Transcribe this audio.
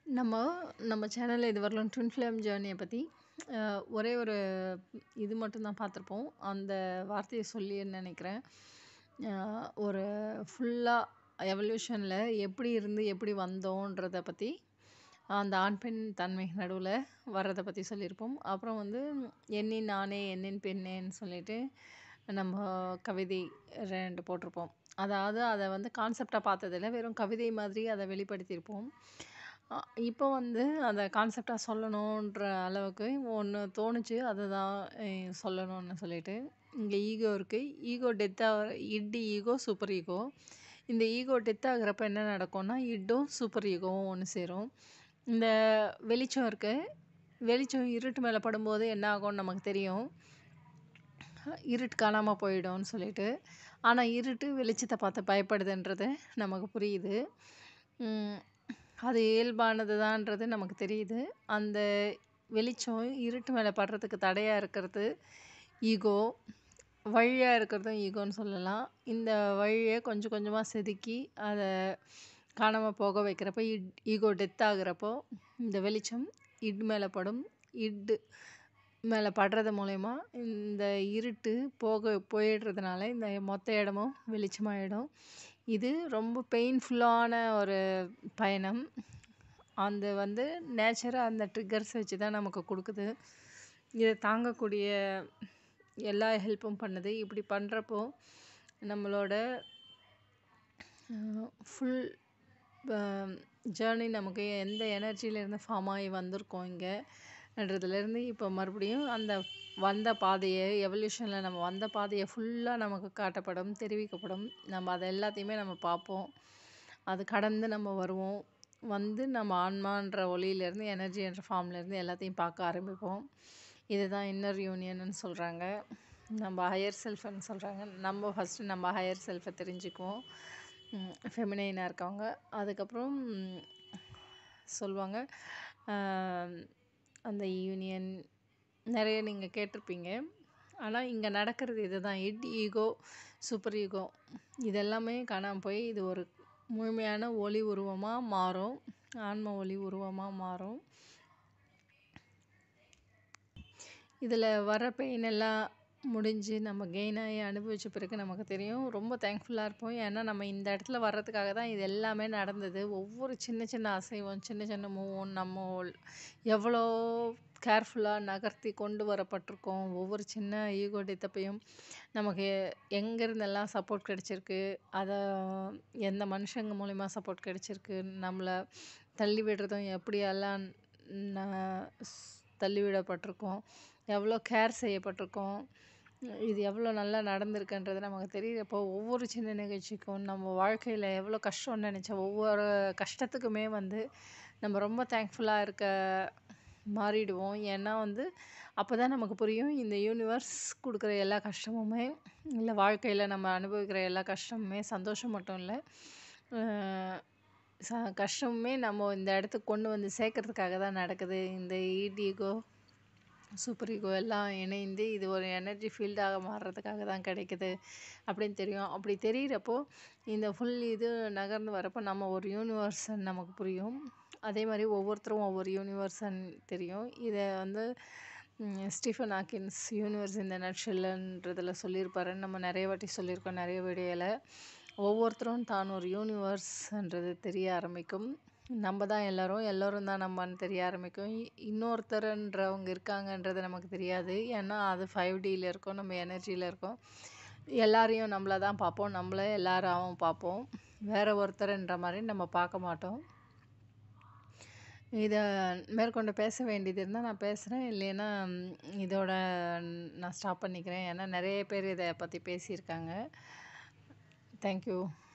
நம்ம நம்ம சேனல்ல இதுவரையிலும் ட்வின் ஃப்ளேம் ஜேர்னிய பத்தி அ ஒரே ஒரு இது மட்டும் தான் பார்த்துருப்போம். அந்த வார்த்தைய சொல்லி நெனைக்கிறேன். அ ஒரு ஃபுல்லா எவல்யூஷன்ல எப்படி இருந்து எப்படி வந்தோன்றத பத்தி, அந்த ஆண், பெண் தன்மை நடுவுல வர்றத பத்தி சொல்லியிருப்போம். அப்புறம் வந்து எண்ணின் ஆணே, எண்ணின் பெண்ணேன்னு சொல்லிட்டு நம்ம கவிதை 2 போட்டிருப்போம். அதாவது அத வந்து கான்செப்ட்டா பார்த்ததில்ல. வெறும் கவிதை மாதிரி அத வெளிப்படுத்தியிருப்போம். அ இப்போ வந்து அத கான்செப்ட்டா சொல்லணுன்ற அளவுக்கு ஒண்ணு தோணுச்சு. அதுதான் எ சொல்லணும்னு சொல்லிட்டு. இங்க ஈகோ இருக்கு. ஈகோ டெத் ஆகுற இட் ஈகோ, சூப்பர் ஈகோ. இந்த ஈகோ டெத் ஆகுறப்ப என்ன நடக்கும்னா, இட்டும், சூப்பர் ஈகோவும் ஒண்ணு சேரும். இந்த வெளிச்சம் இருக்கு. வெளிச்சம் இருட்டு மேல படும்போது என்ன ஆகும்னு நமக்கு தெரியும். இருட்டு காணாம போயிடும்னு சொல்லிட்டு. ஆனா இருட்டு வெளிச்சத்த பார்த்து பயப்படுதுன்றது நமக்கு புரியுது. ம். அது இயல்பானது தான்றது நமக்கு தெரியுது. அந்த வெளிச்சம் இருட்டு மேல படுறதுக்கு தடையா இருக்கிறது ஈகோ. வழியா இருக்கிறதும் ஈகோன்னு சொல்லலாம். இந்த வழிய கொஞ்சம் கொஞ்சமா செதுக்கி, அத காணாம போக வைக்கிறப்ப இட் ஈகோ டெத் ஆகுறப்போ, இந்த வெளிச்சம் இட் மேல படும். இட் மேல படுறது மூலியமா இந்த இருட்டு போக போயிடுறதுனால, இந்த மொத்த இடமும் வெளிச்சமாயிடும். இது ரொம்ப பெயின்ஃபுல்லான ஒரு பயணம். அது வந்து நேச்சரா அந்த ட்ரிக்கர்ஸ் வச்சு தான் நமக்கு குடுக்குது. இத தாங்கக்கூடிய எல்லா ஹெல்ப்பும் பண்ணுது. இப்படி பண்றப்போ, நம்மளோட அ ஃபுல் அ ஜேர்னி நமக்கு எந்த எனர்ஜிலேருந்து ஃபார்ம் ஆகி வந்திருக்கோம் இங்க, ன்றதுலேருந்து இப்போ மறுபடியும் அந்த வந்த பாதைய எவல்யூஷன்ல நம்ம வந்த பாதைய ஃபுல்லா நமக்கு காட்டப்படும், தெரிவிக்கப்படும். நம்ம அத எல்லாத்தையுமே நம்ம பார்ப்போம். அது கடந்து நம்ம வருவோம். வந்து நம்ம ஆன்மான்ற ஒளியிலேருந்து, எனர்ஜி என்ற ஃபார்ம்லேருந்து எல்லாத்தையும் பார்க்க ஆரம்பிப்போம். இதுதான் இன்னர் யூனியன்னு சொல்றாங்க. நம்ம ஹையர் செல்ஃப்ன்னு சொல்றாங்க. நம்ம ஃபர்ஸ்ட்டு நம்ம ஹையர் செல்ஃப தெரிஞ்சுக்குவோம். ம் ஃபெமினைனா இருக்கவங்க. அதுக்கப்புறம் சொல்லுவாங்க. அ அந்த யூனியன் நெறைய நீங்க கேட்டிருப்பீங்க. ஆனா இங்க நடக்கிறது இதுதான். இட் ஈகோ, சூப்பர் ஈகோ இது எல்லாமே காணாம போய், இது ஒரு முழுமையான ஒளி உருவமா மாறும். ஆன்ம ஒளி உருவமா மாறும். இதுல வர பெயின் எல்லாம் முடிஞ்சு, நம்ம கெயின் ஆகி அனுபவிச்ச பிறகு நமக்கு தெரியும். ரொம்ப தேங்க்ஃபுல்லா இருப்போம். ஏன்னா, நம்ம இந்த இடத்துல வர்றதுக்காக தான் இது எல்லாமே நடந்தது. ஒவ்வொரு சின்ன சின்ன அசைவும், சின்ன சின்ன மூவும் நம்ம எவ்வளோ கேர்ஃபுல்லா நகர்த்தி கொண்டு வரப்பட்டுருக்கோம். ஒவ்வொரு சின்ன ஈகோ டெத்தப்பயும் நமக்கு எங்கேருந்தெல்லாம் சப்போர்ட் கிடைச்சிருக்கு, அத எந்த மனுஷங்க மூலியமா சப்போர்ட் கிடைச்சிருக்கு, நம்மள தள்ளி விடுறதும் எப்படியெல்லாம் ந ஸ் தள்ளிவிடப்பட்டிருக்கோம், எவ்வளோ கேர் செய்யப்பட்டிருக்கோம், இது எவ்வளோ நல்லா நடந்திருக்குன்றது நமக்கு தெரியிறப்போ, ஒவ்வொரு சின்ன நிகழ்ச்சிக்கும் நம்ம வாழ்க்கையில எவ்வளோ கஷ்டம்னு நெனைச்ச ஒவ்வொரு கஷ்டத்துக்குமே வந்து நம்ம ரொம்ப தேங்க்ஃபுல்லா இருக்க மாறிடுவோம். ஏன்னா வந்து, அப்பதான் நமக்கு புரியும். இந்த யூனிவர்ஸ் குடுக்குற எல்லா கஷ்டமுமே, இல்ல வாழ்க்கையில நம்ம அனுபவிக்கிற எல்லா கஷ்டமுமே சந்தோஷம் மட்டும் இல்ல. அ ச கஷ்டமுமே நம்ம இந்த இடத்துக்கு கொண்டு வந்து சேர்க்கறதுக்காக தான் நடக்குது. இந்த இட் ஈகோ, சூப்பர் ஈகோ எல்லாம் இணைந்து இது ஒரு எனர்ஜி ஃபீல்டாக மாறுறதுக்காக தான் கிடைக்குது. அப்படின்னு தெரியும். அப்படி தெரியிறப்போ, இந்த ஃபுல் இது நகர்ந்து வரப்போ நம்ம ஒரு யூனிவர்ஸ்ன்னு நமக்கு புரியும். அதே மாரி ஒவ்வொருத்தரும் ஒவ்வொரு யூனிவர்ஸ்ன்னு தெரியும். இத வந்து ம் Stephen Hawking universe in a நட்ஷெல்ன்றதுல சொல்லியிருப்பாருன்னு நம்ம நெறைய வாட்டி சொல்லியிருக்கோம், நெறைய வீடியோல. ஒவ்வொருத்தரும் தான் ஒரு யூனிவர்ஸ்ன்றது தெரிய ஆரம்பிக்கும். நம்ம தான் எல்லாரும், எல்லாரும் தான் நம்மன்னு தெரிய ஆரம்பிக்கும். இன்னொருத்தர்ன்றவங்க இருக்காங்கன்றது நமக்கு தெரியாது. ஏன்னா, அது 5Dல இருக்கோம். நம்ம எனர்ஜில இருக்கோம். எல்லாரையும் நம்மள தான் பார்ப்போம். நம்மள எல்லாராவும் பார்ப்போம். வேற ஒருத்தர்ன்ற மாரி நம்ம பார்க்க மாட்டோம். இத மேற்கொண்டு பேச வேண்டியது இருந்தா நான் பேசுறேன். இல்லைன்னா இதோட நான் ஸ்டாப் பண்ணிக்கிறேன். ஏன்னா நெறைய பேர் இத பத்தி பேசியிருக்காங்க. Thank you.